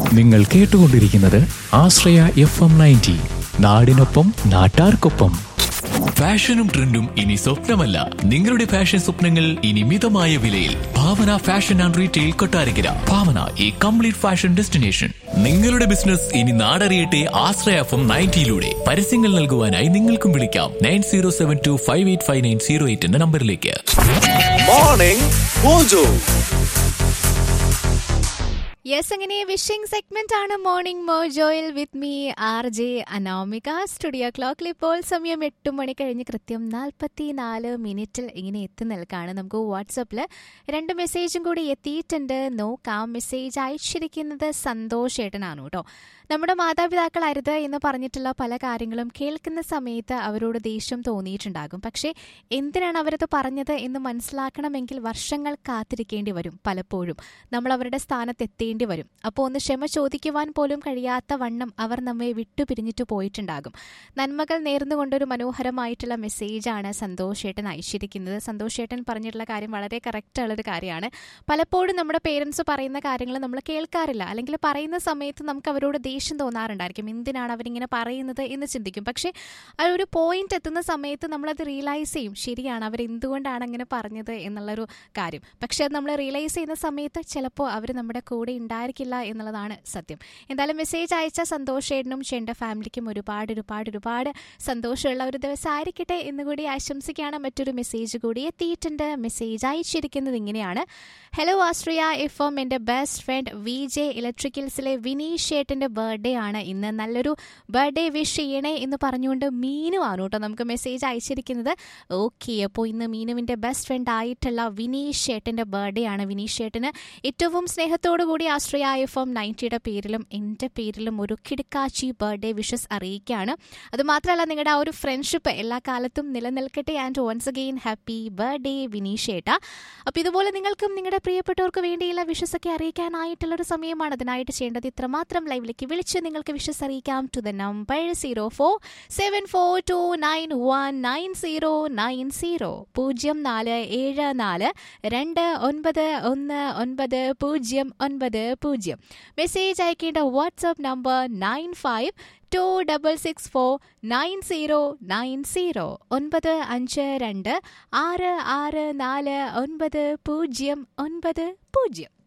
നിങ്ങൾ കേട്ടുകൊണ്ടിരിക്കുന്നത് ആശ്രയ F M ninety നാടിനൊപ്പം നാട്ടാർക്കൊപ്പം ഫാഷനും ട്രെൻഡും ഇനി സ്വപ്നമല്ല നിങ്ങളുടെ ഫാഷൻ സ്വപ്നങ്ങൾ ഇനി മിതമായ വിലയിൽ Bhavana fashion and retail Kottarakkara Bhavana ഈ കംപ്ലീറ്റ് ഫാഷൻ ഡെസ്റ്റിനേഷൻ നിങ്ങളുടെ ബിസിനസ് ഇനി നാടറിയട്ടെ ആശ്രയ എഫ് എം നയൻറ്റിയിലൂടെ പരസ്യങ്ങൾ നൽകുവാനായി നിങ്ങൾക്കും വിളിക്കാം nine zero seven two five eight five nine zero eight എന്ന നമ്പറിലേക്ക് മോർണിംഗ് മോജോ യെസ് അങ്ങനെ വിഷിംഗ് സെഗ്മെന്റ് ആണ് മോർണിംഗ് മോജോയിൽ with me R J Anomika studio ക്ലോക്കിൽ ഇപ്പോൾ സമയം എട്ട് മണി കഴിഞ്ഞ് കൃത്യം നാൽപ്പത്തി നാല് മിനിറ്റിൽ ഇങ്ങനെ എത്തി നിൽക്കുകയാണ് നമുക്ക് വാട്സപ്പിൽ രണ്ട് മെസ്സേജും കൂടി എത്തിയിട്ടുണ്ട് നോക്കാം മെസ്സേജ് അയച്ചിരിക്കുന്നത് സന്തോഷ് ഏട്ടനാണ് കേട്ടോ നമ്മുടെ മാതാപിതാക്കൾ അരുത് എന്ന് പറഞ്ഞിട്ടുള്ള പല കാര്യങ്ങളും കേൾക്കുന്ന സമയത്ത് അവരോട് ദേഷ്യം തോന്നിയിട്ടുണ്ടാകും പക്ഷേ എന്തിനാണ് അവരത് പറഞ്ഞത് എന്ന് മനസ്സിലാക്കണമെങ്കിൽ വർഷങ്ങൾ കാത്തിരിക്കേണ്ടി വരും പലപ്പോഴും നമ്മൾ അവരുടെ സ്ഥാനത്ത് എത്തേണ്ടി വരും അപ്പോൾ ഒന്ന് ക്ഷമ ചോദിക്കുവാൻ പോലും കഴിയാത്ത വണ്ണം അവർ നമ്മെ വിട്ടുപിരിഞ്ഞിട്ട് പോയിട്ടുണ്ടാകും നന്മകൾ നേർന്നുകൊണ്ടൊരു മനോഹരമായിട്ടുള്ള മെസ്സേജാണ് സന്തോഷേട്ടൻ അയച്ചിരിക്കുന്നത് സന്തോഷേട്ടൻ പറഞ്ഞിട്ടുള്ള കാര്യം വളരെ കറക്റ്റ് ഉള്ളൊരു കാര്യമാണ് പലപ്പോഴും നമ്മുടെ പേരൻസ് പറയുന്ന കാര്യങ്ങൾ നമ്മൾ കേൾക്കാറില്ല അല്ലെങ്കിൽ പറയുന്ന സമയത്ത് നമുക്ക് അവരോട് ദേഷ്യം തോന്നാറുണ്ടായിരിക്കും എന്തിനാണ് അവരിങ്ങനെ പറയുന്നത് എന്ന് ചിന്തിക്കും പക്ഷേ ആ ഒരു പോയിന്റ് എത്തുന്ന സമയത്ത് നമ്മളത് റിയലൈസ് ചെയ്യും ശരിയാണ് അവർ എന്തുകൊണ്ടാണ് അങ്ങനെ പറഞ്ഞത് എന്നുള്ളൊരു കാര്യം പക്ഷെ അത് നമ്മൾ റിയലൈസ് ചെയ്യുന്ന സമയത്ത് ചിലപ്പോൾ അവർ നമ്മുടെ കൂടെ ഉണ്ടായിരിക്കില്ല എന്നുള്ളതാണ് സത്യം എന്തായാലും മെസ്സേജ് അയച്ച സന്തോഷേട്ടനും ചേട്ടൻ്റെ ഫാമിലിക്കും ഒരുപാട് ഒരുപാട് ഒരുപാട് സന്തോഷമുള്ള ഒരു ദിവസം ആയിരിക്കട്ടെ എന്ന് കൂടി ആശംസിക്കുകയാണ് മറ്റൊരു മെസ്സേജ് കൂടി എത്തിയിട്ടുണ്ട് മെസ്സേജ് അയച്ചിരിക്കുന്നത് ഇങ്ങനെയാണ് ഹലോ ആസ്ട്രിയ എഫ് എം എൻ്റെ ബെസ്റ്റ് ഫ്രണ്ട് വി ജെ ഇലക്ട്രിക്കൽസിലെ വിനീഷ് ചേട്ടൻ്റെ ബർത്ത്ഡേ ആണ് ഇന്ന് നല്ലൊരു ബർത്ത്ഡേ വിഷ് ചെയ്യണേ എന്ന് പറഞ്ഞുകൊണ്ട് മീനു ആണ് കേട്ടോ നമുക്ക് മെസ്സേജ് അയച്ചിരിക്കുന്നത് ഓക്കെ അപ്പോൾ ഇന്ന് മീനുവിൻ്റെ ബെസ്റ്റ് ഫ്രണ്ട് ആയിട്ടുള്ള വിനീഷ് ചേട്ടൻ്റെ ബർത്ത്ഡേ ആണ് വിനീഷ് ചേട്ടന് ഏറ്റവും സ്നേഹത്തോടു കൂടി ആശ്രയ എഫ് എം നയൻറ്റിയുടെ പേരിലും എൻ്റെ പേരിലും ഒരു കിടക്കാച്ചി ബർത്ത്ഡേ വിഷസ് അറിയിക്കുകയാണ് അതുമാത്രമല്ല നിങ്ങളുടെ ആ ഒരു ഫ്രണ്ട്ഷിപ്പ് എല്ലാ കാലത്തും നിലനിൽക്കട്ടെ and once again happy birthday Vineesh ചേട്ടാ അപ്പോൾ ഇതുപോലെ നിങ്ങൾക്കും നിങ്ങളുടെ പ്രിയപ്പെട്ടവർക്ക് വേണ്ടിയുള്ള വിഷസ് ഒക്കെ അറിയിക്കാനായിട്ടുള്ളൊരു സമയമാണ് അതിനായിട്ട് ചെയ്യേണ്ടത് ഇത്രമാത്രം ലൈവിലേക്ക് വിളിച്ച് നിങ്ങൾക്ക് വിഷസ് അറിയിക്കാം to the number zero four seven four two nine one nine zero nine zero പൂജ്യം നാല് ഏഴ് നാല് രണ്ട് ഒൻപത് ഒന്ന് ഒൻപത് പൂജ്യം ഒൻപത് പൂജ്യം മെസ്സേജ് അയക്കേണ്ട WhatsApp number nine five two double six four nine zero nine zero ഒൻപത് അഞ്ച് രണ്ട് ആറ് ആറ് നാല് ഒൻപത് പൂജ്യം ഒൻപത് പൂജ്യം